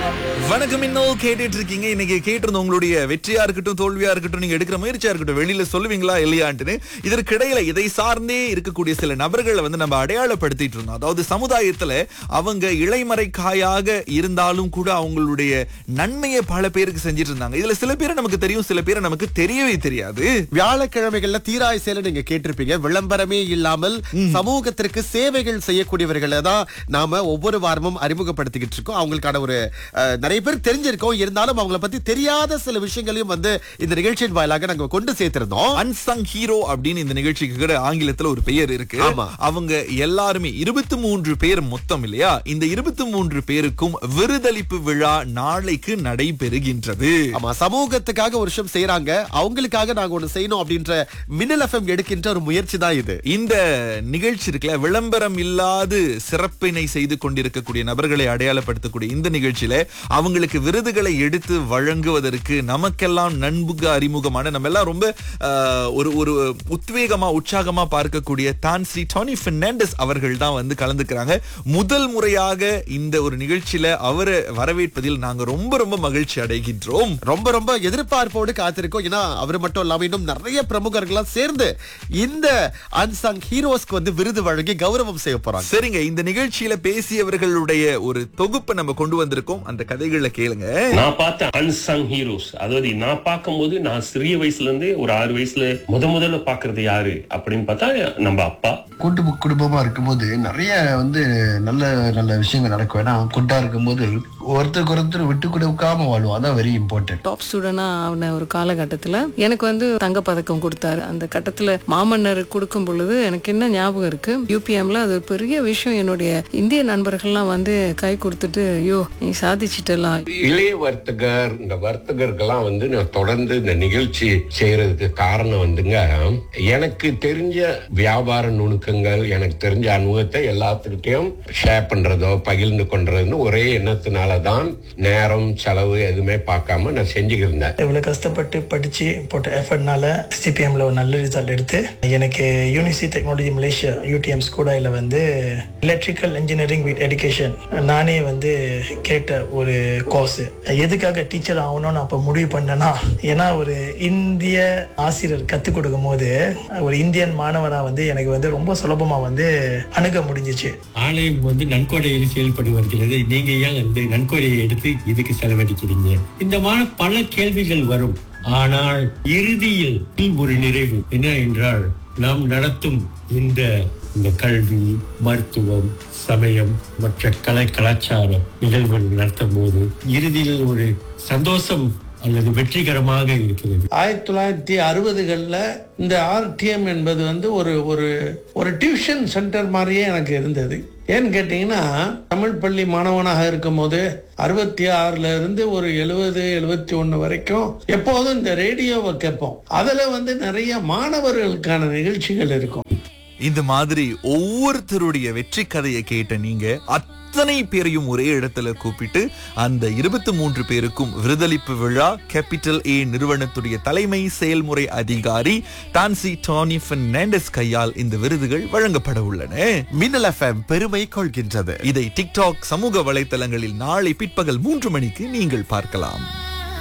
வணக்கம் இன்னும் கேட்டுட்டு இருக்கீங்க இன்னைக்கு கேட்டிருந்த உங்களுடைய வெற்றியா இருக்கட்டும் தோல்வியா இருக்கட்டும் நீங்க எடுக்கிற முயற்சியா இருக்கட்டும் வெளியில சொல்லுவீங்களா இல்லையான்ட்டுன்னு இதற்கிடையில இதை சார்ந்தே இருக்கக்கூடிய சில நபர்களை வந்து நம்ம அடையாளப்படுத்திட்டு இருந்தோம் அதாவது சமுதாயத்துல அவங்க இளைமறை காயாக இருந்தாலும் கூட அவங்களுடைய நன்மையை பல பேருக்கு செஞ்சிட்டு இருந்தாங்க இதுல சில பேரை நமக்கு தெரியும் சில பேரை நமக்கு தெரியவே தெரியாது வியாழக்கிழமைகள்ல தீராய் சேலை நீங்க கேட்டிருப்பீங்க விளம்பரமே இல்லாமல் சமூகத்திற்கு சேவைகள் செய்யக்கூடியவர்களை தான் நாம ஒவ்வொரு வாரமும் அறிமுகப்படுத்திக்கிட்டு இருக்கோம் அவங்களுக்கான ஒரு அஹ், நிறைய பேர் தெரிஞ்சிருக்கோம் இருந்தாலும் அவங்கள பத்தி தெரியாத சில விஷயங்களையும் வந்து இந்த நிகழ்ச்சியின் வாயிலாக நாங்க கொண்டு சேர்த்திருந்தோம் அன்சங் ஹீரோ அப்படின்னு இந்த நிகழ்ச்சிக்கு கூட ஆங்கிலத்துல ஒரு பெயர் இருக்கு ஆமா. அவங்க எல்லாருமே இருபத்தி மூன்று பேர் மொத்தம் இல்லையா இந்த இருபத்தி மூன்று பேருக்கும் விருதளிப்பு விழா நாளைக்கு நடைபெறுகின்றது ஆமா சமூகத்துக்காக ஒரு விஷயம் செய்யறாங்க அவங்களுக்காக நாங்க ஒண்ணு செய்யணும் அப்படின்ற மின்னல் எஃப்எம் எடுக்கின்ற ஒரு முயற்சி தான் இது இந்த நிகழ்ச்சி இருக்குல்ல விளம்பரம் இல்லாது சிறப்பினை செய்து கொண்டிருக்கக்கூடிய நபர்களை அடையாளப்படுத்தக்கூடிய இந்த நிகழ்ச்சியில அவங்களுக்கு விருதுகளை எடுத்து வழங்குவதற்கு நமக்கெல்லாம் நண்புக அறிமுகமான நம்ம எல்லாம் ரொம்ப ஆஹ், ஒரு ஒரு உத்வேகமா உற்சாகமா பார்க்கக்கூடிய தான் ஸ்ரீ டானி பெர்னாண்டஸ் அவர்கள் தான் வந்து கலந்துக்கிறாங்க முதல் முறையாக இந்த ஒரு நிகழ்ச்சியில அவரை வரவேற்பதில் நாங்க ரொம்ப ரொம்ப மகிழ்ச்சி அடைகின்றோம் ரொம்ப ரொம்ப எதிர்பார்ப்போடு காத்திருக்கோம் ஏன்னா அவர் மட்டும் இல்லாம இன்னும் நிறைய பிரமுகர்கள்லாம் சேர்ந்து இந்த அன்சங் ஹீரோஸ்க்கு வந்து விருது வழங்கி கௌரவம் செய்ய போறாங்க சரிங்க இந்த நிகழ்ச்சியில பேசியவர்களுடைய ஒரு தொகுப்பை நம்ம கொண்டு வந்திருக்கோம் அந்த கதைகளை கேளுங்க நான் பார்த்த அன்சங் ஹீரோஸ் அதாவது நான் பார்க்கும்போது நான் சிறிய வயசுல இருந்து ஒரு ஆறு வயசுல முத முதல்ல பாக்குறது யாரு அப்படின்னு பார்த்தா நம்ம அப்பா கூட்டு குடும்பமா இருக்கும்போது நிறைய வந்து நல்ல நல்ல விஷயங்கள் நடக்கும் ஏன்னா கூட்டா இருக்கும்போது ஒருத்தருக்கு ஒருத்தர் விட்டு கொடுக்காம வாழ்வோம் அதான் வெரி இம்பார்ட்டன்ட் டாப் ஸ்டூடெண்டா ஆன ஒரு காலகட்டத்துல எனக்கு வந்து தங்க பதக்கம் கொடுத்தாரு அந்த கட்டத்துல மாமன்னர் கொடுக்கும் பொழுது எனக்கு என்ன ஞாபகம் இருக்கு யூபிஎம்ல அது ஒரு பெரிய விஷயம் என்னுடைய இந்திய நண்பர்கள்லாம் வந்து கை கொடுத்துட்டு ஐயோ நீ சாதிச்சிட்டலாம் இளைய வர்த்தகர் இந்த வர்த்தகர்கள்லாம் வந்து நான் தொடர்ந்து இந்த நிகழ்ச்சி செய்யறதுக்கு காரணம் வந்துங்க எனக்கு தெரிஞ்ச வியாபார நுணுக்கங்கள் எனக்கு தெரிஞ்ச அனுபவத்தை எல்லாத்துக்கிட்டையும் ஷேர் பண்றதோ பகிர்ந்து கொண்டதுன்னு ஒரே எண்ணத்தினால தான் நேரம் செலவு எதுவுமே பார்க்காம நான் செஞ்சுக்கிட்டு இருந்தேன் இவ்வளவு கஷ்டப்பட்டு படிச்சு போட்ட எஃபர்ட்னால சிபிஎம்ல ஒரு நல்ல ரிசல்ட் எடுத்து எனக்கு யூனிசி டெக்னாலஜி மலேசியா யூடிஎம் ஸ்கூடாயில வந்து எலக்ட்ரிக்கல் இன்ஜினியரிங் வித் எடுகேஷன் நானே வந்து கேட்ட ஒரு கோர்ஸ் எதுக்காக டீச்சர் ஆகணும்னு அப்ப முடிவு பண்ணேன்னா ஏன்னா ஒரு இந்திய ஆசிரியர் கத்துக் கொடுக்கும் போது ஒரு இந்தியன் மாணவனா வந்து எனக்கு வந்து ரொம்ப சுலபமா வந்து அணுக முடிஞ்சிச்சு ஆலயம் வந்து நன்கொடையில் செயல்பட்டு வருகிறது நீங்க ஏன் இந்த நன்கொடையை எடுத்து இதுக்கு செலவழிக்கிறீங்க இந்த மாதிரி பல கேள்விகள் வரும் ஆனால் இறுதியில் ஒரு நிறைவு என்ன என்றால் நாம் நடத்தும் இந்த இந்த கல்வி மருத்துவம் சமயம் மற்ற கலை கலாச்சார நிகழ்வுகள் நடத்தும் போது இறுதியில் ஒரு சந்தோஷம் அல்லது வெற்றிகரமாக இருக்கிறது ஆயிரத்தி தொள்ளாயிரத்தி அறுபதுகளில் இந்த ஆர்டிஎம் என்பது வந்து ஒரு ஒரு ஒரு டியூஷன் சென்டர் மாதிரியே எனக்கு இருந்தது ஏன்னு கேட்டிங்கன்னா தமிழ் பள்ளி மாணவனாக இருக்கும்போது அறுபத்தி ஆறுல இருந்து ஒரு எழுபது எழுபத்தி ஒன்று வரைக்கும் எப்போதும் இந்த ரேடியோவை கேட்போம் அதில் வந்து நிறைய மாணவர்களுக்கான நிகழ்ச்சிகள் இருக்கும் இந்த மாதிரி ஒவ்வொருத்தருடைய வெற்றி கதையை கேட்ட நீங்க அத்தனை பேரையும் ஒரே இடத்துல கூப்பிட்டு அந்த இருபத்தி மூன்று பேருக்கும் விருதளிப்பு விழா கேபிட்டல் ஏ நிறுவனத்துடைய தலைமை செயல்முறை அதிகாரி டான்சி டானி பெர்னாண்டஸ் கையால் இந்த விருதுகள் வழங்கப்பட உள்ளன மின்னல் எஃப்எம் பெருமை கொள்கின்றது இதை டிக்டாக் சமூக வலைத்தளங்களில் நாளை பிற்பகல் மூன்று மணிக்கு நீங்கள் பார்க்கலாம்